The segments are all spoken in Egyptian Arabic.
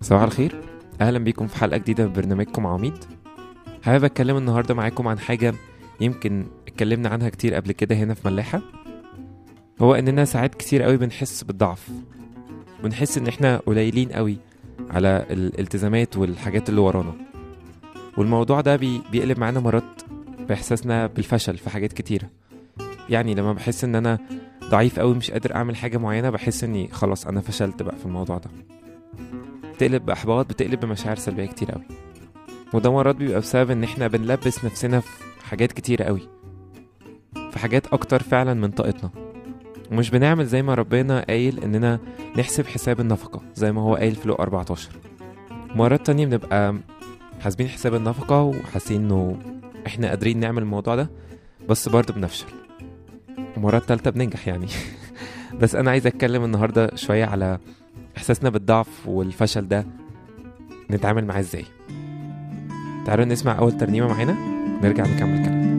صباح الخير اهلا بيكم في حلقه جديده من برنامجكم عميد حابب اتكلم النهارده معاكم عن حاجه يمكن اتكلمنا عنها كتير قبل كده هنا في ملاحه هو اننا ساعات كتير قوي بنحس بالضعف بنحس ان احنا قليلين قوي على الالتزامات والحاجات اللي ورانا والموضوع ده بي بيقلب معانا مرات باحساسنا بالفشل في حاجات كتيره يعني لما بحس ان انا ضعيف قوي مش قادر اعمل حاجه معينه بحس اني خلاص انا فشلت بقى في الموضوع ده بتقلب باحباط بتقلب بمشاعر سلبيه كتير قوي وده مرات بيبقى بسبب ان احنا بنلبس نفسنا في حاجات كتيرة قوي في حاجات اكتر فعلا من طاقتنا ومش بنعمل زي ما ربنا قايل اننا نحسب حساب النفقة زي ما هو قايل في لو 14 مرات تانية بنبقى حاسبين حساب النفقة وحاسين انه احنا قادرين نعمل الموضوع ده بس برضه بنفشل ومرات تالتة بننجح يعني بس انا عايز اتكلم النهاردة شوية على احساسنا بالضعف والفشل ده نتعامل معاه ازاي تعالوا نسمع اول ترنيمة معانا نرجع نكمل كلام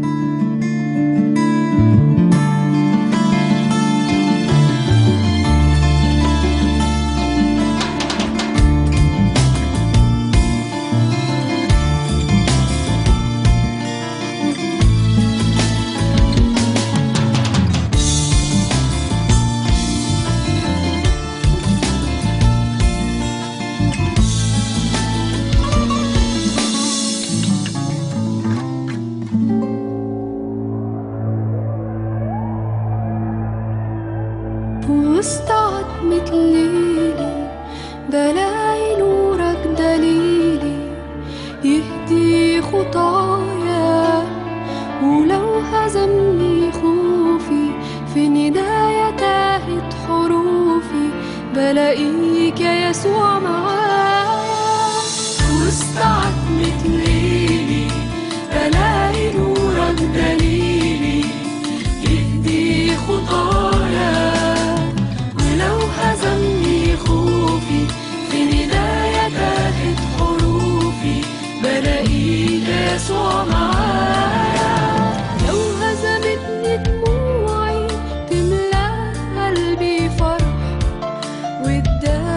وسط عتمة ليلي بلاقي نورك دليلي يهدي خطايا ولو هزمني خوفي في ندايا تاهت حروفي بلاقيك يا يسوع معايا وسط عتمة ليلي بلاقي نورك دليلي يهدي خطايا ولو هزمني خوفي في ندايا تاهت حروفي بلاقيك يسوع معايا لو هزمتني دموعي تملى قلبي فرح واداني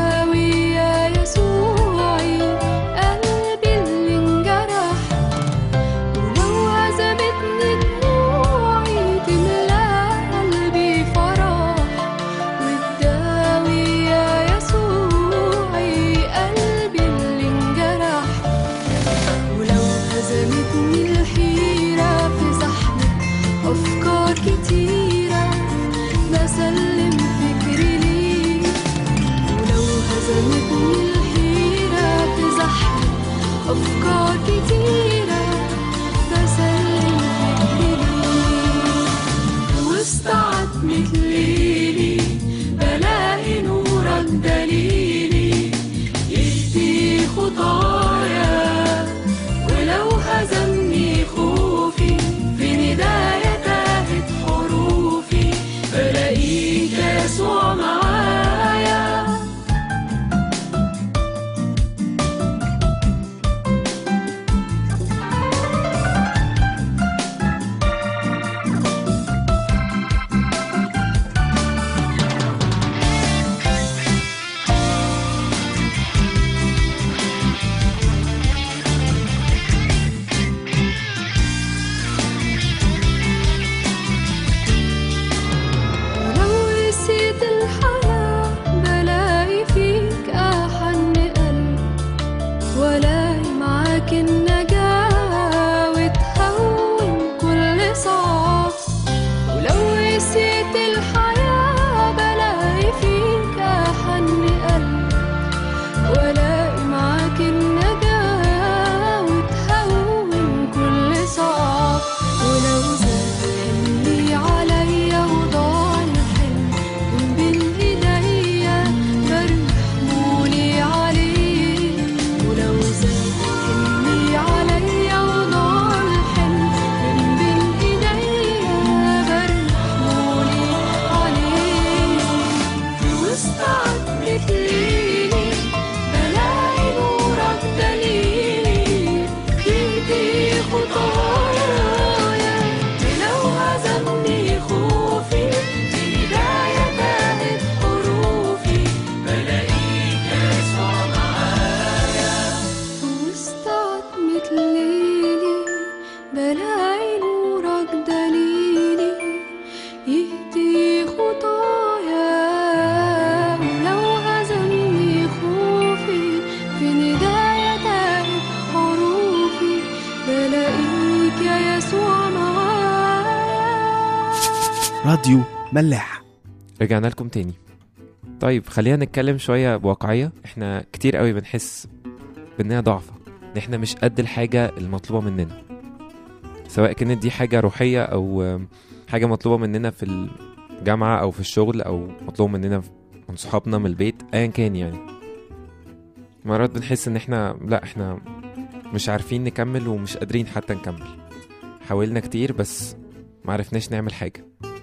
راديو ملاح رجعنا لكم تاني طيب خلينا نتكلم شوية بواقعية احنا كتير قوي بنحس باننا ضعفة ان احنا مش قد الحاجة المطلوبة مننا سواء كانت دي حاجة روحية او آم، حاجة مطلوبة مننا في الجامعة او في الشغل او مطلوبة مننا من صحابنا من البيت ايا كان يعني مرات بنحس ان احنا لا احنا مش عارفين نكمل ومش قادرين حتى نكمل حاولنا كتير بس معرفناش نعمل حاجة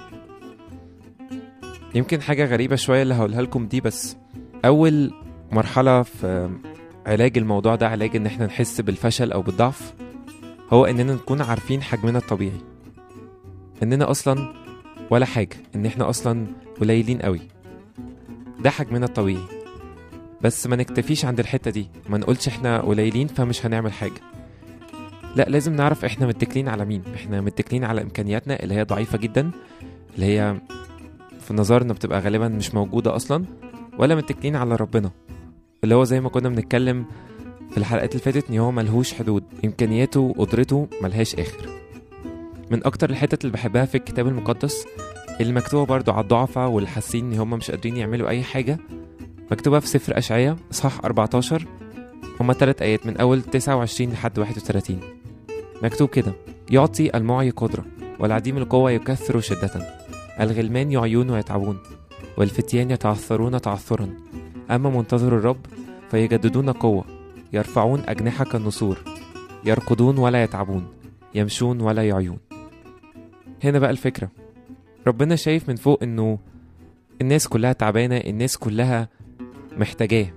يمكن حاجة غريبة شوية اللي هقولها لكم دي بس أول مرحلة في علاج الموضوع ده علاج إن احنا نحس بالفشل أو بالضعف هو إننا نكون عارفين حجمنا الطبيعي إننا أصلا ولا حاجة إن احنا أصلا قليلين قوي ده حجمنا الطبيعي بس ما نكتفيش عند الحتة دي ما نقولش احنا قليلين فمش هنعمل حاجة لا لازم نعرف احنا متكلين على مين احنا متكلين على امكانياتنا اللي هي ضعيفة جدا اللي هي في نظرنا بتبقى غالبا مش موجودة أصلا ولا متكلين على ربنا اللي هو زي ما كنا بنتكلم في الحلقات اللي فاتت إن هو ملهوش حدود إمكانياته وقدرته ملهاش آخر من أكتر الحتت اللي بحبها في الكتاب المقدس اللي مكتوبة برضو على الضعفة واللي حاسين إن هم مش قادرين يعملوا أي حاجة مكتوبة في سفر أشعية إصحاح 14 هما تلات آيات من أول 29 لحد 31 مكتوب كده يعطي المعي قدرة والعديم القوة يكثر شدة الغلمان يعيون ويتعبون والفتيان يتعثرون تعثرا أما منتظر الرب فيجددون قوة يرفعون أجنحة كالنسور يركضون ولا يتعبون يمشون ولا يعيون هنا بقى الفكرة ربنا شايف من فوق إنه الناس كلها تعبانة الناس كلها محتاجاه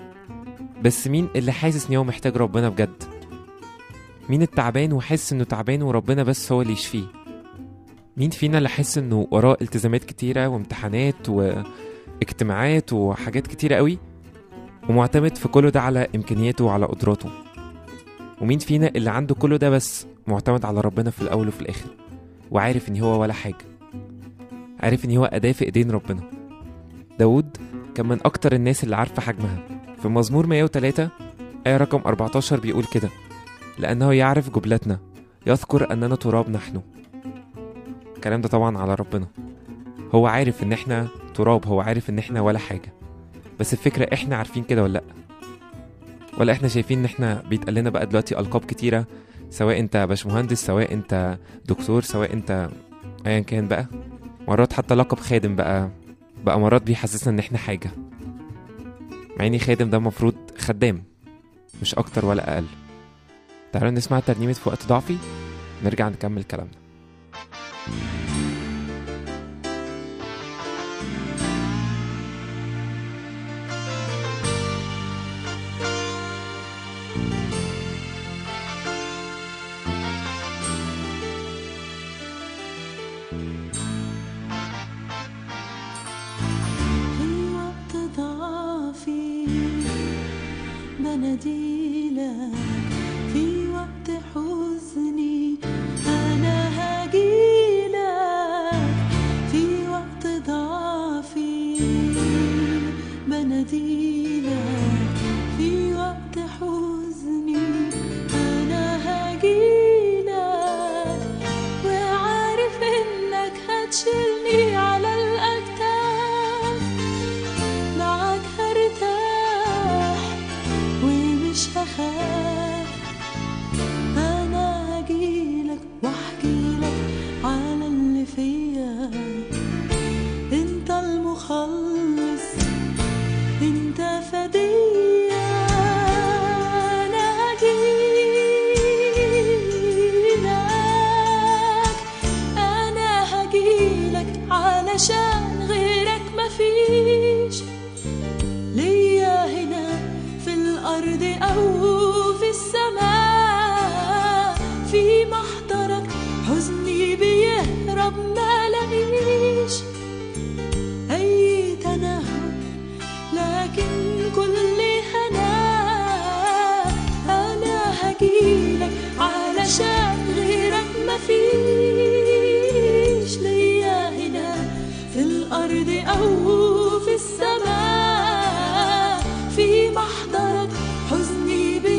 بس مين اللي حاسس إن هو محتاج ربنا بجد مين التعبان وحاسس إنه تعبان وربنا بس هو اللي يشفيه مين فينا اللي حاسس انه وراه التزامات كتيرة وامتحانات واجتماعات وحاجات كتيرة قوي ومعتمد في كله ده على امكانياته وعلى قدراته ومين فينا اللي عنده كله ده بس معتمد على ربنا في الاول وفي الاخر وعارف ان هو ولا حاجة عارف ان هو اداة في ايدين ربنا داود كان من اكتر الناس اللي عارفة حجمها في مزمور 103 آية رقم 14 بيقول كده لأنه يعرف جبلتنا يذكر أننا تراب نحن الكلام ده طبعا على ربنا هو عارف ان احنا تراب هو عارف ان احنا ولا حاجة بس الفكرة احنا عارفين كده ولا لأ ولا احنا شايفين ان احنا بيتقال لنا بقى دلوقتي ألقاب كتيرة سواء انت باشمهندس سواء انت دكتور سواء انت ايا كان بقى مرات حتى لقب خادم بقى بقى مرات بيحسسنا ان احنا حاجة مع اني خادم ده المفروض خدام مش اكتر ولا اقل تعالوا نسمع ترنيمة في وقت ضعفي نرجع نكمل كلامنا في وقت ضعفي بناديلك في وقت حزني أنا هجيلك في وقت ضعفي بناديلك في وقت حزني أنا هجيلك وعارف إنك هتشيلني على الأكتاف معاك هرتاح ومش هخاف أنا هجيلك واحكيلك على اللي فيا انت المخلص انت فدية أنا هجيلك أنا هجيلك علشان غيرك مفيش ليا هنا في الأرض أو في السماء في محضرك حزني بيهرب ما لقيش أي تنهد لكن كل هنا أنا هجيلك علشان غيرك مفيش ليا هنا في الأرض أو في السماء في محضرك حزني بي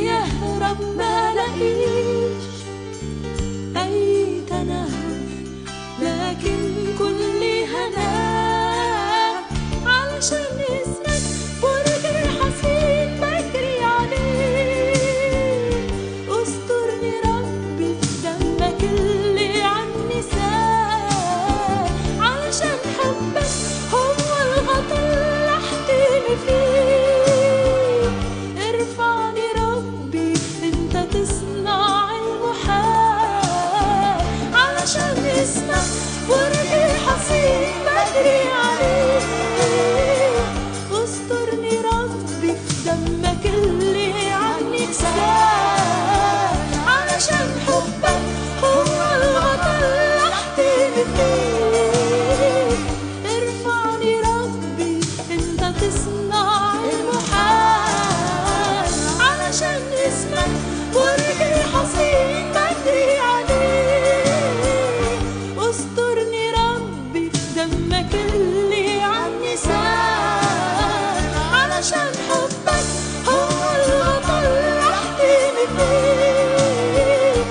دمك اللي عني سال علشان حبك هو الوطن اللي احتمي فيه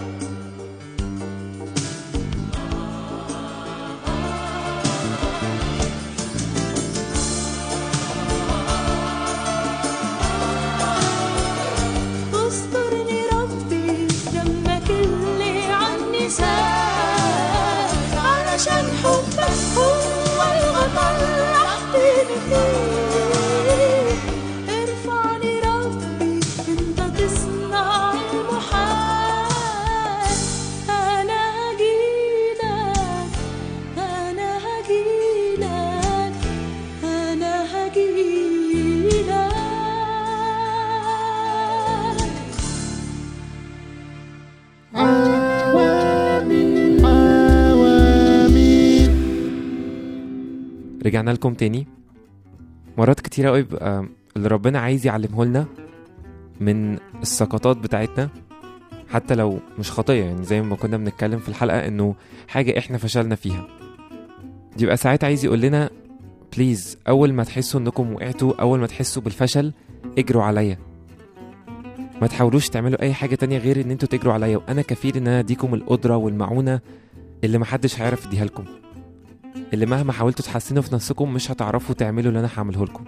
استرني ربي دمك اللي عني سال علشان حبك هو الغطا اللي احتمي فيه ارفعني ربي انت تصنع المحال انا هجيلك انا هجيلك انا هجيلك رجعنا لكم تاني مرات كتيرة قوي بيبقى اللي ربنا عايز يعلمه لنا من السقطات بتاعتنا حتى لو مش خطية يعني زي ما كنا بنتكلم في الحلقة انه حاجة احنا فشلنا فيها يبقى ساعات عايز يقول لنا بليز اول ما تحسوا انكم وقعتوا اول ما تحسوا بالفشل اجروا عليا ما تحاولوش تعملوا اي حاجة تانية غير ان انتوا تجروا عليا وانا كفيل ان انا اديكم القدرة والمعونة اللي محدش هيعرف يديها لكم اللي مهما حاولتوا تحسنوا في نفسكم مش هتعرفوا تعملوا اللي انا هعمله لكم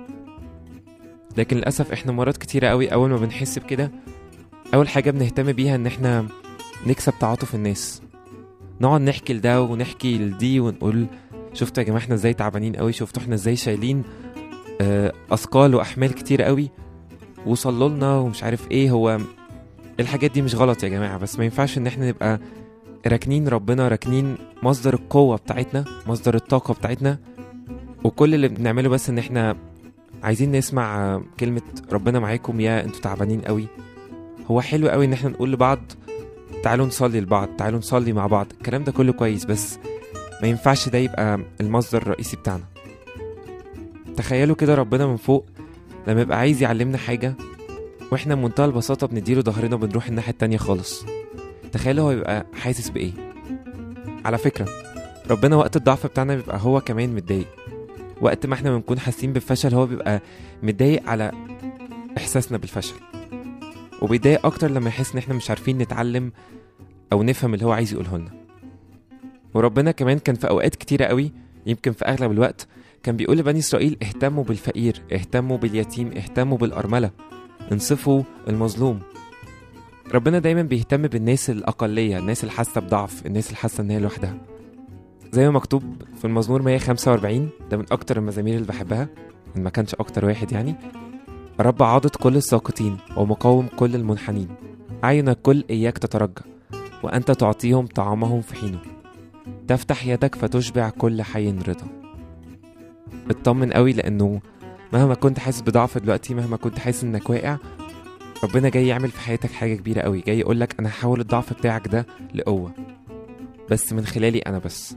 لكن للاسف احنا مرات كتيره قوي اول ما بنحس بكده اول حاجه بنهتم بيها ان احنا نكسب تعاطف الناس نقعد نحكي لده ونحكي لدي ونقول شفتوا يا جماعه احنا ازاي تعبانين قوي شفتوا احنا ازاي شايلين آه، اثقال واحمال كتير قوي وصلوا لنا ومش عارف ايه هو الحاجات دي مش غلط يا جماعه بس ما ينفعش ان احنا نبقى راكنين ربنا راكنين مصدر القوة بتاعتنا مصدر الطاقة بتاعتنا وكل اللي بنعمله بس ان احنا عايزين نسمع آه، كلمة ربنا معاكم يا انتوا تعبانين قوي هو حلو قوي ان احنا نقول لبعض تعالوا نصلي لبعض تعالوا نصلي مع بعض الكلام ده كله كويس بس ما ينفعش ده يبقى المصدر الرئيسي بتاعنا تخيلوا كده ربنا من فوق لما يبقى عايز يعلمنا حاجة واحنا بمنتهى البساطة بنديله ظهرنا وبنروح الناحية التانية خالص تخيلوا هو يبقى حاسس بإيه على فكرة ربنا وقت الضعف بتاعنا بيبقى هو كمان متضايق وقت ما احنا بنكون حاسين بالفشل هو بيبقى متضايق على إحساسنا بالفشل وبيتضايق أكتر لما يحس إن احنا مش عارفين نتعلم أو نفهم اللي هو عايز يقوله لنا وربنا كمان كان في أوقات كتيرة قوي يمكن في أغلب الوقت كان بيقول لبني إسرائيل اهتموا بالفقير اهتموا باليتيم اهتموا بالأرملة انصفوا المظلوم ربنا دايما بيهتم بالناس الأقلية الناس اللي حاسة بضعف الناس اللي حاسة إن هي لوحدها زي ما مكتوب في المزمور 145 ده من أكتر المزامير اللي بحبها إن ما كانش أكتر واحد يعني رب عاضد كل الساقطين ومقاوم كل المنحنين أعين الكل إياك تترجى وأنت تعطيهم طعامهم في حينه تفتح يدك فتشبع كل حي رضا اطمن قوي لأنه مهما كنت حاسس بضعف دلوقتي مهما كنت حاسس إنك واقع ربنا جاي يعمل في حياتك حاجة كبيرة قوي جاي يقولك أنا هحول الضعف بتاعك ده لقوة بس من خلالي أنا بس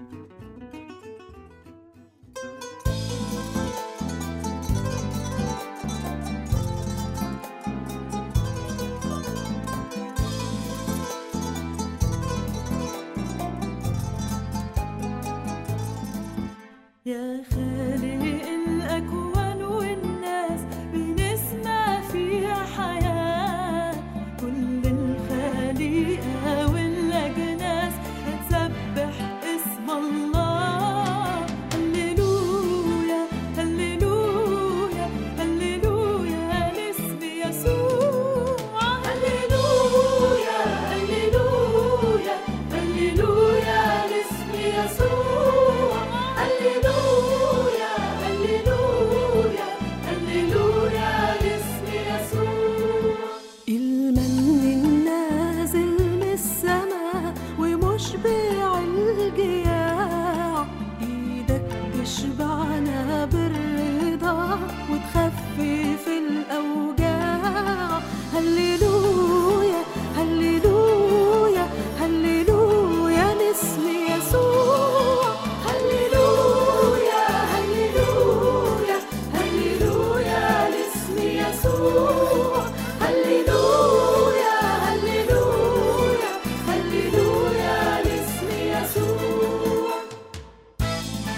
يا خالق الأكوان والناس بنسمع فيها حياة كل الخليقة والأجناس هتسبح اسم الله هللويا هللويا هللويا لاسم يسوع هللويا هللويا هللويا لاسم يسوع هللويا هللويا هللويا لاسم يسوع المن النازل من السما ومشبع الجياع ايدك تشبعنا بالرضا وتخفف الاوجاع هللويا هللويا هللويا لاسم يسوع هللويا هللويا هللويا لاسم يسوع هللويا هللويا هللويا لاسم يسوع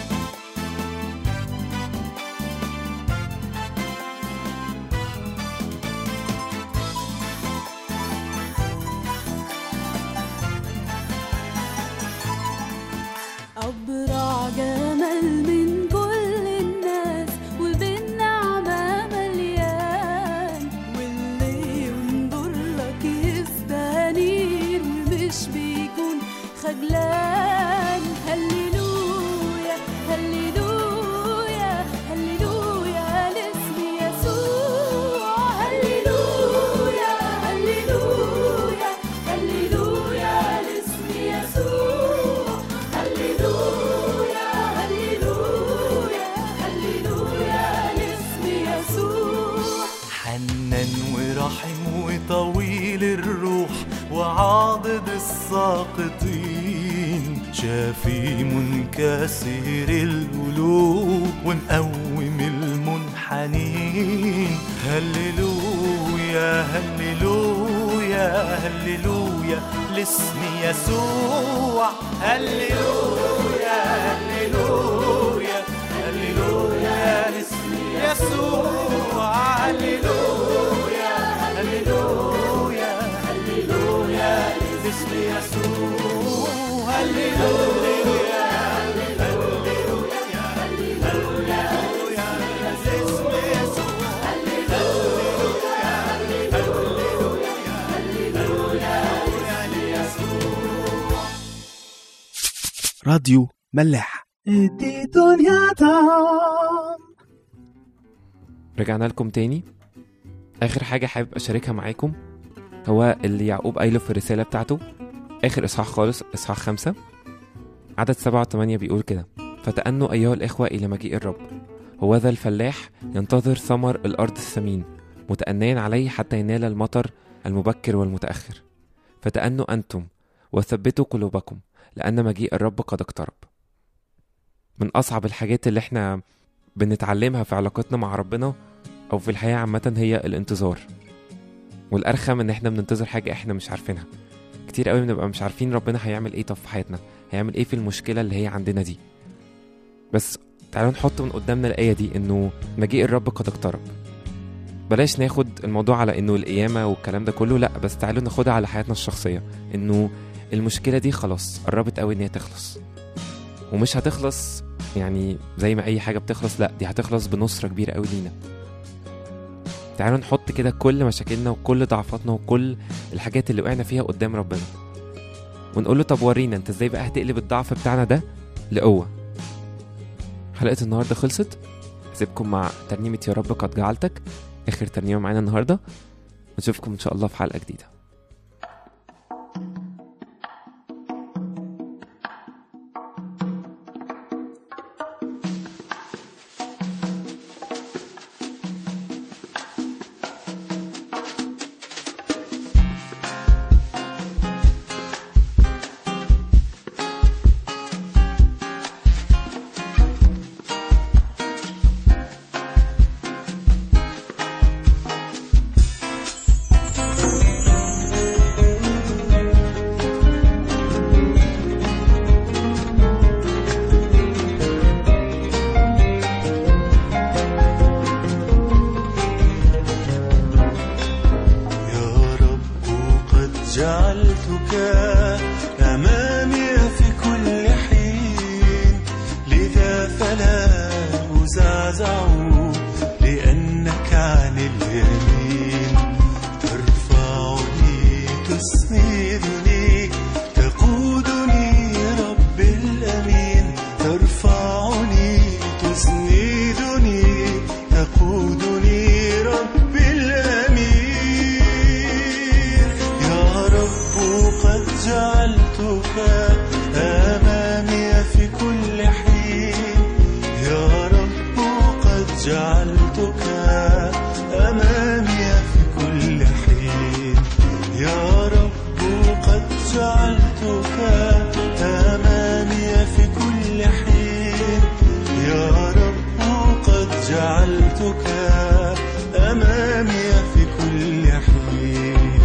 شافي منكسر القلوب ومقوم المنحنين هللويا هللويا هللويا لاسم يسوع هللويا هللويا هللويا لاسم يسوع هللويا هللويا هللويا لاسم يسوع هللويا هللويا هللويا لاسم يسوع هللويا هللويا هللويا ليسوع راديو ملاح رجعنا لكم تاني اخر حاجه حابب اشاركها معاكم هو اللي يعقوب قايله في الرساله بتاعته اخر اصحاح خالص اصحاح خمسة عدد سبعة وثمانية بيقول كده فتأنوا أيها الإخوة إلى مجيء الرب هو ذا الفلاح ينتظر ثمر الأرض الثمين متأنيا عليه حتى ينال المطر المبكر والمتأخر فتأنوا أنتم وثبتوا قلوبكم لأن مجيء الرب قد اقترب من أصعب الحاجات اللي احنا بنتعلمها في علاقتنا مع ربنا أو في الحياة عامة هي الانتظار والأرخم إن احنا بننتظر حاجة احنا مش عارفينها كتير قوي بنبقى مش عارفين ربنا هيعمل ايه طب في حياتنا هيعمل ايه في المشكلة اللي هي عندنا دي بس تعالوا نحط من قدامنا الآية دي إنه مجيء الرب قد اقترب بلاش ناخد الموضوع على إنه القيامة والكلام ده كله لأ بس تعالوا ناخدها على حياتنا الشخصية إنه المشكلة دي خلاص قربت قوي إن هي تخلص ومش هتخلص يعني زي ما أي حاجة بتخلص لأ دي هتخلص بنصرة كبيرة قوي لينا تعالوا نحط كده كل مشاكلنا وكل ضعفاتنا وكل الحاجات اللي وقعنا فيها قدام ربنا ونقول له طب ورينا انت ازاي بقى هتقلب الضعف بتاعنا ده لقوة حلقة النهاردة خلصت هسيبكم مع ترنيمة يا رب قد جعلتك آخر ترنيمة معانا النهاردة نشوفكم إن شاء الله في حلقة جديدة يا رب قد جعلتك أمامي في كل حين لذا فلا أزعزع لأنك عن اليمين ترفعني تسندني تقودني رب الأمين ترفعني تسندني تقودني رب الأمين يا رب قد جعلتك أمامي في كل حين يا رب قد جعلتك أمامي في كل حين يا رب قد جعلتك أمامي في كل حين يا رب قد جعلتك أمامي في كل حين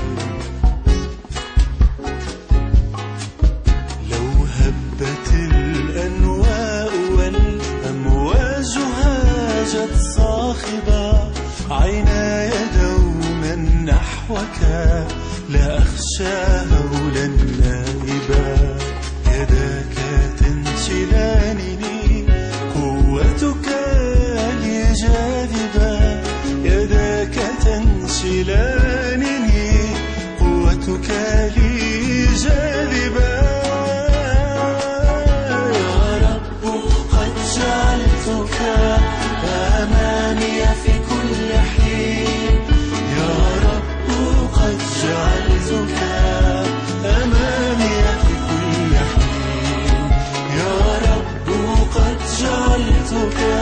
لو هبت الأنواء والأمواج هاجت صاخبة عيناي دوما نحوك لا أخشى هولا نائبا يداك تنشلانني قوتك لي جاذبة يداك تنشلانني قوتك لي جاذبة يا رب قد جعلتك أمامي في كل حين يا رب قد جعلتك أمامي في كل حين يا رب قد جعلتك